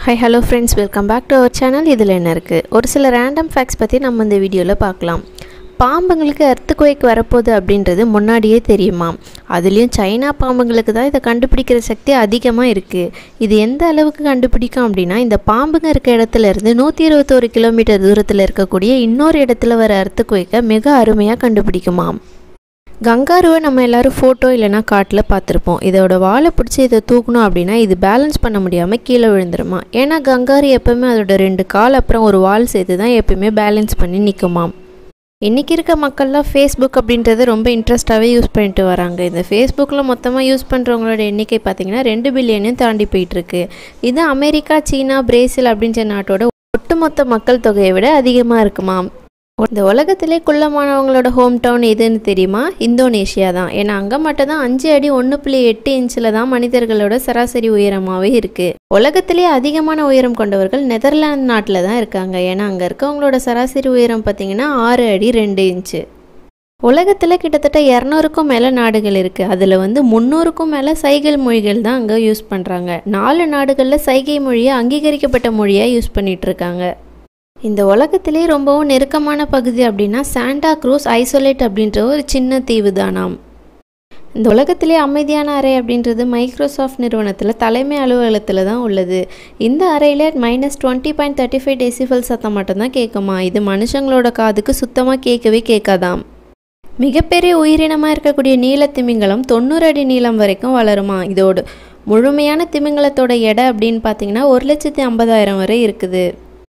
high hello friends welcome back to our channel இதில் என்ன இருக்குது ஒரு சில ரேண்டம் ஃபேக்ட்ஸ் பற்றி நம்ம இந்த வீடியோவில் பார்க்கலாம் பாம்புங்களுக்கு எர்த்துக்குவைக்கு வரப்போகுது அப்படின்றது முன்னாடியே தெரியுமா அதுலேயும் சைனா பாம்புங்களுக்கு தான் இதை கண்டுபிடிக்கிற சக்தி அதிகமாக இருக்குது இது எந்த அளவுக்கு கண்டுபிடிக்கும் அப்படின்னா இந்த பாம்புங்க இருக்க இடத்துல இருந்து நூற்றி இருபத்தோரு கிலோமீட்டர் தூரத்தில் இருக்கக்கூடிய இன்னொரு இடத்துல வர எர்த்துக்குவைக்கை மிக அருமையாக கண்டுபிடிக்குமாம் கங்காருவை நம்ம எல்லாரும் ஃபோட்டோ இல்லைனா காட்டில் பார்த்துருப்போம் இதோட வாழை பிடிச்சி இதை தூக்கணும் அப்படின்னா இது பேலன்ஸ் பண்ண முடியாமல் கீழே விழுந்துருமா ஏன்னா கங்காரு எப்போவுமே அதோட ரெண்டு கால் அப்புறம் ஒரு வால் சேர்த்து தான் எப்பயுமே பேலன்ஸ் பண்ணி நிற்குமாம் இன்றைக்கி இருக்க மக்கள்லாம் ஃபேஸ்புக் அப்படின்றத ரொம்ப இன்ட்ரெஸ்ட்டாகவே யூஸ் பண்ணிட்டு வராங்க இந்த ஃபேஸ்புக்கில் மொத்தமாக யூஸ் பண்ணுறவங்களோட எண்ணிக்கை பார்த்திங்கன்னா ரெண்டு பில்லியனையும் தாண்டி போயிட்டுருக்கு இது அமெரிக்கா சீனா பிரேசில் அப்படின்ற நாட்டோட ஒட்டுமொத்த மக்கள் தொகையை விட அதிகமாக இருக்குமாம் இந்த உலகத்திலே குள்ளமானவங்களோட ஹோம் டவுன் எதுன்னு தெரியுமா இந்தோனேஷியா தான் ஏன்னா அங்கே மட்டும் தான் அஞ்சு அடி ஒன்று புள்ளி எட்டு இன்ச்சில் தான் மனிதர்களோட சராசரி உயரமாகவே இருக்குது உலகத்திலே அதிகமான உயரம் கொண்டவர்கள் நெதர்லாந்து நாட்டில் தான் இருக்காங்க ஏன்னா அங்கே இருக்கவங்களோட சராசரி உயரம் பார்த்திங்கன்னா ஆறு அடி ரெண்டு இன்ச்சு உலகத்தில் கிட்டத்தட்ட இரநூறுக்கும் மேலே நாடுகள் இருக்குது அதில் வந்து முந்நூறுக்கும் மேலே சைகை மொழிகள் தான் அங்கே யூஸ் பண்ணுறாங்க நாலு நாடுகளில் சைகை மொழியை அங்கீகரிக்கப்பட்ட மொழியாக யூஸ் பண்ணிகிட்டு இருக்காங்க இந்த உலகத்திலே ரொம்பவும் நெருக்கமான பகுதி அப்படின்னா சாண்டா க்ரூஸ் ஐசோலேட் அப்படின்ற ஒரு சின்ன தீவு தானாம் இந்த உலகத்திலே அமைதியான அறை அப்படின்றது மைக்ரோசாஃப்ட் நிறுவனத்தில் தலைமை அலுவலகத்தில் தான் உள்ளது இந்த அறையில் minus twenty point thirty five decibel சத்தம் மட்டும்தான் கேட்குமா இது மனுஷங்களோட காதுக்கு சுத்தமாக கேட்கவே கேட்காதாம் மிகப்பெரிய உயிரினமாக இருக்கக்கூடிய நீல திமிங்கலம் தொண்ணூறு அடி நீளம் வரைக்கும் வளருமா இதோடு முழுமையான திமிங்கலத்தோட எடை அப்படின்னு பார்த்தீங்கன்னா ஒரு லட்சத்தி ஐம்பதாயிரம் வரை இருக்குது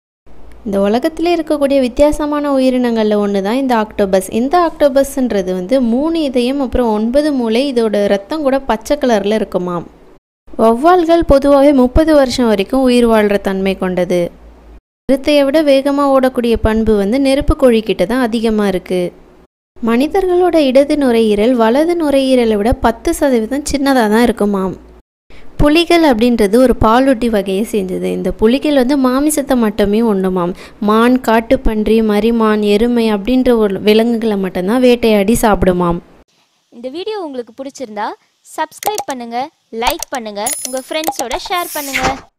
இந்த உலகத்திலே இருக்கக்கூடிய வித்தியாசமான உயிரினங்களில் ஒன்று தான் இந்த ஆக்டோபஸ் இந்த ஆக்டோபஸ்ன்றது வந்து மூணு இதயம் அப்புறம் ஒன்பது மூளை இதோட ரத்தம் கூட பச்சை கலரில் இருக்குமாம் வௌவால்கள் பொதுவாகவே முப்பது வருஷம் வரைக்கும் உயிர் வாழ்கிற தன்மை கொண்டது நிறுத்தையை விட வேகமாக ஓடக்கூடிய பண்பு வந்து நெருப்பு கோழிக்கிட்ட தான் அதிகமாக இருக்குது மனிதர்களோட இடது நுரையீரல் வலது நுரையீரலை விட பத்து சதவீதம் சின்னதாக தான் இருக்குமாம் புலிகள் அப்படின்றது ஒரு பாலூட்டி வகையை செஞ்சது இந்த புலிகள் வந்து மாமிசத்தை மட்டுமே உண்ணுமாம் மான் காட்டுப்பன்றி மரிமான் எருமை அப்படின்ற ஒரு விலங்குகளை மட்டும்தான் வேட்டையாடி சாப்பிடுமாம் இந்த வீடியோ உங்களுக்கு பிடிச்சிருந்தா சப்ஸ்கிரைப் பண்ணுங்க லைக் பண்ணுங்க உங்க ஃப்ரெண்ட்ஸோட ஷேர் பண்ணுங்க